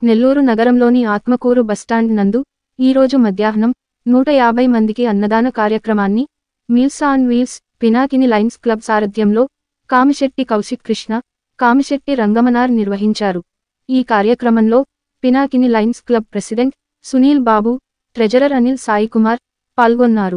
నెల్లూరు నగరంలోని ఆత్మకూరు బస్టాండ్ నందు ఈరోజు మధ్యాహ్నం నూట యాభై మందికి అన్నదాన కార్యక్రమాన్ని meals on wheels Pinakini Lions club సారథ్యంలో కామిశెట్టి కౌశిక్ కృష్ణ కామిశెట్టి రంగమనార్ నిర్వహించారు ఈ కార్యక్రమంలో Pinakini Lions club president Sunil Babu treasurer Anil Sai Kumar పాల్గొన్నారు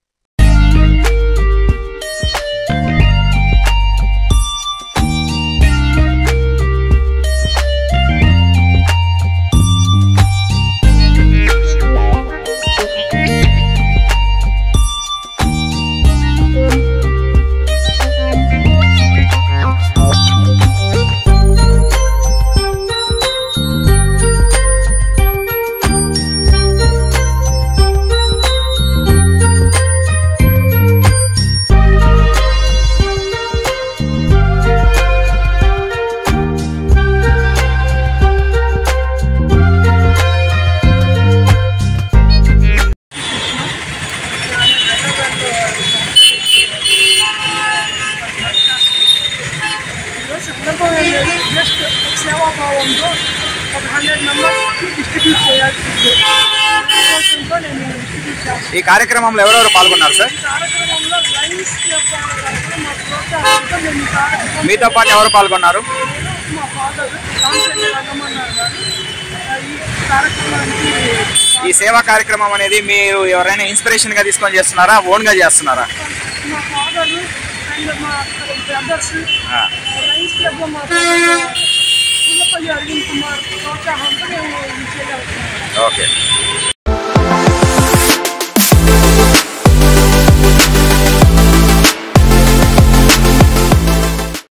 సందర్భం ఏంటంటే జస్ట్ సేవాభావంతో ఒక హండ్రెడ్ మెంబర్స్కి డిస్ట్రిబ్యూట్ చేయాల్సింది ఉద్దేశంతో నేను డిస్ట్రిబ్యూట్ చేస్తాను ఈ కార్యక్రమంలో ఎవరెవరు పాల్గొన్నారు సార్ ఈ కార్యక్రమంలో లైన్స్ క్లబ్ తరఫున మా ప్రోత్సాహంతో మేము ఈ కార్యక్రమం మీతో పాటు ఎవరు పాల్గొన్నారు నేను మా ఫాదర్ రామచంద్ర రంగమన్నారు గారు ఆ, ఈ కార్యక్రమానికి ఈ సేవా కార్యక్రమం అనేది మీరు ఎవరైనా ఇన్స్పిరేషన్ గా తీసుకొని చేస్తున్నారా ఓన్ గా చేస్తున్నారా మా ఫాదర్ అండ్ మా బ్రదర్స్ ఆ, లైన్స్ క్లబ్లో మా పుల్లపల్లి అరవింద్ కుమార్ ప్రోత్సాహంతో మేము ఇది చేయగలుగుతున్నాం ఓకే